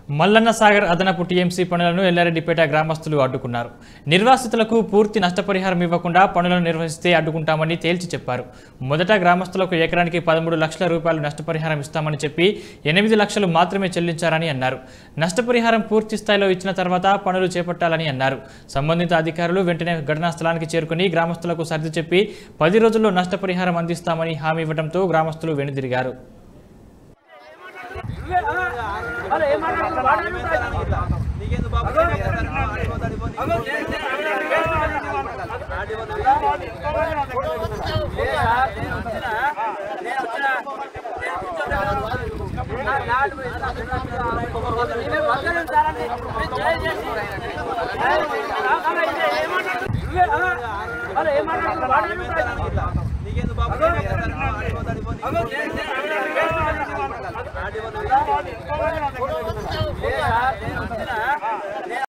మల్లన్న సాగర్ అదనపు టీఎంసీ పనులను ఎల్లారెడ్డిపేట గ్రామస్తులు అడ్డుకున్నారు నిర్వాసితులకు పూర్తి నష్టపరిహారం ఇవ్వకుండా పనులను నిర్వహిస్తే అడ్డుకుంటామని తేల్చి చెప్పారు మొదట గ్రామస్తులకు ఎకరానికి పదమూడు లక్షల రూపాయలు నష్టపరిహారం ఇస్తామని చెప్పి ఎనిమిది లక్షలు మాత్రమే చెల్లించారని అన్నారు నష్టపరిహారం పూర్తి స్థాయిలో ఇచ్చిన తర్వాత పనులు చేపట్టాలని అన్నారు సంబంధిత అధికారులు వెంటనే ఘటనా స్థలానికి చేరుకుని గ్రామస్తులకు సర్ది చెప్పి పది రోజుల్లో నష్టపరిహారం అందిస్తామని హామీ ఇవ్వడంతో గ్రామస్తులు వెనుదిరిగారు ఏమంటారు